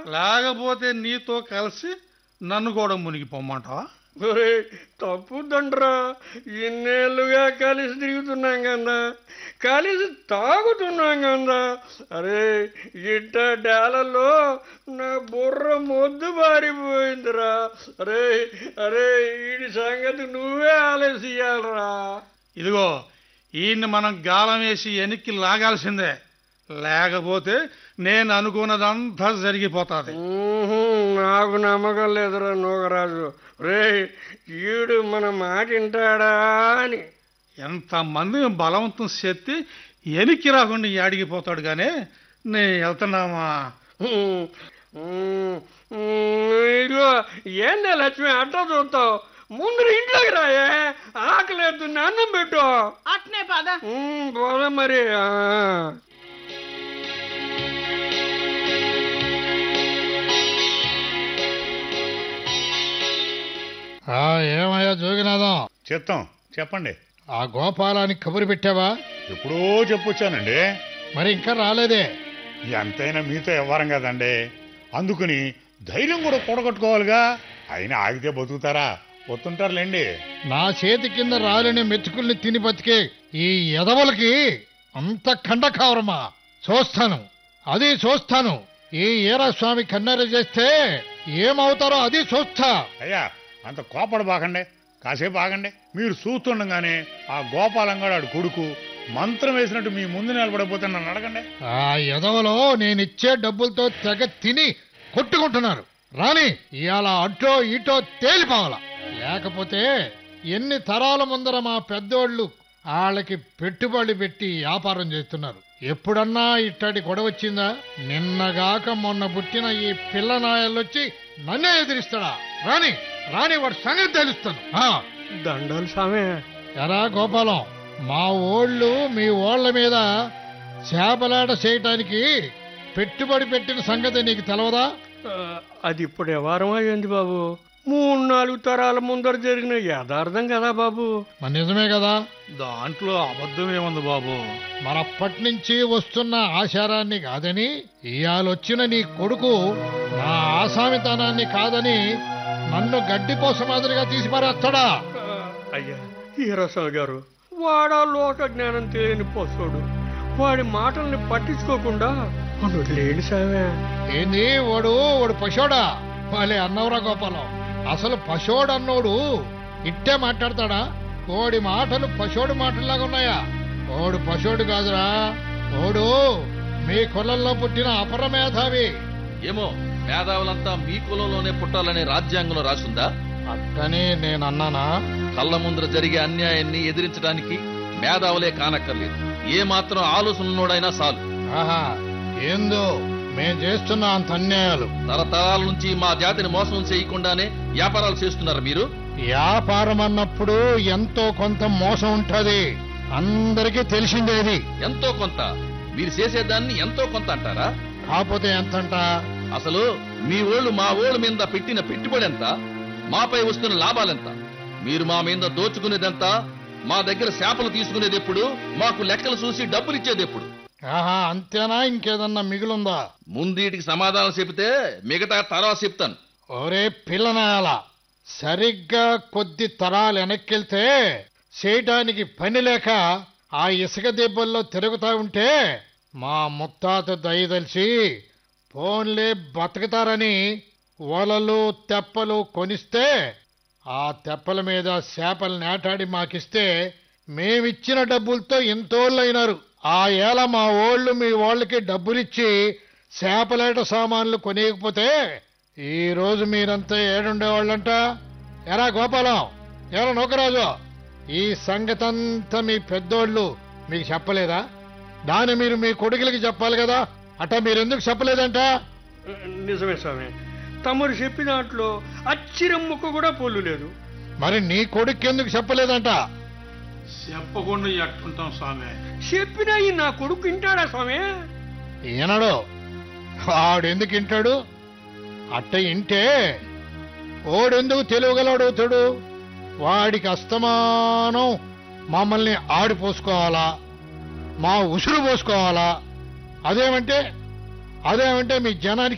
లేకపోతే నీతో కలిసి నన్ను కూడా మునిగిపోమ్మంటావా ఒరే తప్పుదండ్రా ఇన్నేళ్ళుగా కలిసి తిరుగుతున్నాం కదా కలిసి తాగుతున్నాం కదా అరే ఇట్ట డేలలో నా బుర్ర మొద్దు బారిపోయిందిరా అరే అరే వీడి సంగతి నువ్వే ఆలోచించాలరా ఇదిగో ఈయన్ని మనం గాలం వేసి వెనక్కి లాగాల్సిందే లేకపోతే నేను అనుకున్నదంతా జరిగిపోతుంది ఊహుం, నాకు నమ్మకం లేదురా నూగరాజు రే ఈడు మన మాట వింటాడా అని ఎంతమంది బలవంతం చేస్తే వెనక్కి రాకుండా అడిగిపోతాడు కానీ నేను వెళ్తున్నామా ఉమ్, ఉమ్, ఉమ్, ఇదిగో ఏందే లక్ష్మి అట్ట చూస్తావు ముందు ఇంట్లోకి రాయే ఆకలేదు అన్నం పెట్టు అట్నే పద ఉమ్, పోదాం మరి ఆ. ఆ ఏమయ్యా జోగినాథం చిత్తం చెప్పండి ఆ గోపాలానికి కబురు పెట్టావా ఎప్పుడో చెప్పొచ్చానండి మరి ఇంకా రాలేదే ఎంతైనా మీతో ఇవ్వరం కదండి అందుకుని ధైర్యం కూడా కూడగట్టుకోవాలిగా అయినా ఆగితే బతుకుతారా వస్తుంటారులేండి నా చేతి కింద రాలిన మెతుకుల్ని తిని బతికే ఈ ఎదవలకి అంత ఖండకావరమా చూస్తాను అది చూస్తాను ఈ ఈరాస్వామి కన్నెర చేస్తే ఏమవుతారో అది చూస్తా అయ్యా అంత కోపడ బాకండి కాసేపు ఆగండి మీరు చూస్తుండగానే ఆ గోపాలంగాడు కొడుకు మంత్రం వేసినట్టు మీ ముందు నిలబడకపోతే నన్ను అడగండి ఆ ఎదవలో నేనిచ్చే డబ్బులతో తెగ తిని కొట్టుకుంటున్నారు రాని ఇవాళ అటో ఇటో తేలిపోవాల లేకపోతే ఎన్ని తరాల ముందర మా పెద్దోళ్ళు వాళ్ళకి పెట్టుబడి పెట్టి వ్యాపారం చేస్తున్నారు ఎప్పుడన్నా ఇట్టడి గొడవ వచ్చిందా నిన్నగాక మొన్న పుట్టిన ఈ పిల్ల నాయలొచ్చి నన్నే ఎదిరిస్తాడా రాని రాని వాడి సంగతి తెలుస్తాను ఆ దండాలు సామే ఎరా గోపాలం మా ఓళ్ళు మీ ఓళ్ళ మీద చేపలాట చేయటానికి పెట్టుబడి పెట్టిన సంగతి నీకు తెలవదా ఆ, అది ఇప్పుడు వ్యవహారం అయ్యింది బాబు మూడు నాలుగు తరాల ముందర జరిగిన యథార్థం కదా బాబు మరి నిజమే కదా దాంట్లో అబద్ధం ఏముంది బాబు మరప్పటి నుంచి వస్తున్న ఆచారాన్ని కాదని ఇయాలొచ్చిన నీ కొడుకు నా ఆసామితనాన్ని కాదని నన్ను గడ్డిపోస మాదిరిగా తీసి పారేస్తాడా ఆ, అయ్యా ఈరసాల్ గారు వాడా లోక జ్ఞానం తెలియని పశువుడు వాడి మాటల్ని పట్టించుకోకుండా మనం లేని సామే ఏంది వాడు వాడు పశోడా వాళ్ళే అన్నవరా గోపాలం అసలు పశోడు అన్నోడు ఇట్టే మాట్లాడతాడా ఓడి మాటలు పశోడు మాటల్లాగా ఉన్నాయా ఓడు పశోడు కాదురా ఓడు మీ కులంలో పుట్టిన అపరమేధావి ఏమో మేధావులంతా మీ కులంలోనే పుట్టాలనే రాజ్యాంగంలో రాసుందా అట్టని నేను అన్నానా కళ్ళ ముందర జరిగే అన్యాయాన్ని ఎదిరించడానికి మేధావులే కానక్కర్లేదు ఏ మాత్రం ఆలోచన ఉన్నోడైనా చాలు ఆహా ఏందో మేం చేస్తున్న అంత అన్యాయాలు తరతరాల నుంచి మా జాతిని మోసం చేయకుండానే వ్యాపారాలు చేస్తున్నారు మీరు వ్యాపారం అన్నప్పుడు ఎంతో కొంత మోసం ఉంటది అందరికీ తెలిసిందేది ఎంతో కొంత మీరు చేసేదాన్ని ఎంతో కొంత అంటారా కాకపోతే ఎంతంట అసలు మీ ఓళ్ళు మా ఓళ్ళ మీద పెట్టిన పెట్టుబడి ఎంత మాపై వస్తున్న లాభాలెంత మీరు మా మీద దోచుకునేదెంత మా దగ్గర శాపలు తీసుకునేది ఎప్పుడు మాకు లెక్కలు చూసి డబ్బులు ఇచ్చేది ఎప్పుడు ఆహా అంతేనా ఇంకేదన్నా మిగులుందా ముందీటికి సమాధానం చెబితే మిగతా తర్వాత చెప్తాను ఒరే పిల్లనాయాల సరిగ్గా కొద్ది తరాలు వెనక్కెళ్తే చేయటానికి పని లేక ఆ ఇసుక దెబ్బల్లో తిరుగుతా ఉంటే మా ముత్తాత దయదలిచి ఫోన్లే బతుకుతారని వలలు తెప్పలు కొనిస్తే ఆ తెప్పల మీద చేపలు నేటాడి మాకిస్తే మేమిచ్చిన డబ్బులతో ఎంతోళ్ళైనారు ఆ ఏళ మా ఓళ్ళు మీ వాళ్ళకి డబ్బులిచ్చి చేపలేట సామాన్లు కొనేయకపోతే ఈ రోజు మీరంతా ఏడుండేవాళ్ళంట ఎరా గోపాలం ఎరా నౌకరాజు ఈ సంగతంతా మీ పెద్దోళ్ళు మీకు చెప్పలేదా దాన్ని మీరు మీ కొడుకులకి చెప్పాలి కదా అట్ట మీరెందుకు చెప్పలేదంట నిజమే స్వామి తమరు చెప్పిన దాంట్లో అచ్చిరం ముక్క కూడా పోలు లేదు మరి నీ కొడుకు ఎందుకు చెప్పలేదంట చెప్పకుండా ఎట్టుంటాం స్వామి చెప్పినా ఈ నా కొడుకు వింటాడా స్వామి ఈనడు వాడెందుకు వింటాడు అట్ట ఇంటే ఓడెందుకు తెలియగలడవుతాడు వాడికి అస్తమానం మమ్మల్ని ఆడిపోసుకోవాలా మా ఉసురు పోసుకోవాలా అదేమంటే అదేమంటే మీ జనానికి